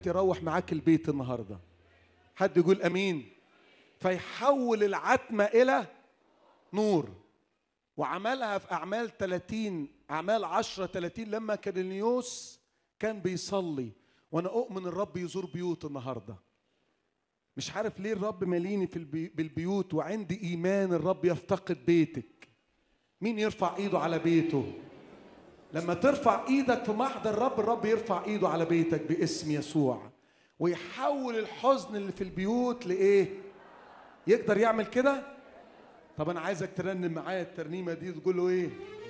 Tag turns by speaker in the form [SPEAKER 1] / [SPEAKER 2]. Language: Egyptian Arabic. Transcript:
[SPEAKER 1] يروح معاك البيت النهارده حد يقول امين فيحول العتمه الى نور وعملها في اعمال 30 اعمال 10 30 لما كان النيوس كان بيصلي وانا اؤمن الرب يزور بيوت النهارده مش عارف ليه الرب ماليني في البي... بالبيوت وعندي ايمان الرب يفتقد بيتك مين يرفع ايده على بيته لما ترفع ايدك في محضر الرب الرب يرفع ايده على بيتك باسم يسوع ويحول الحزن اللي في البيوت لايه يقدر يعمل كده طب انا عايزك ترنم معايا الترنيمه دي تقول له ايه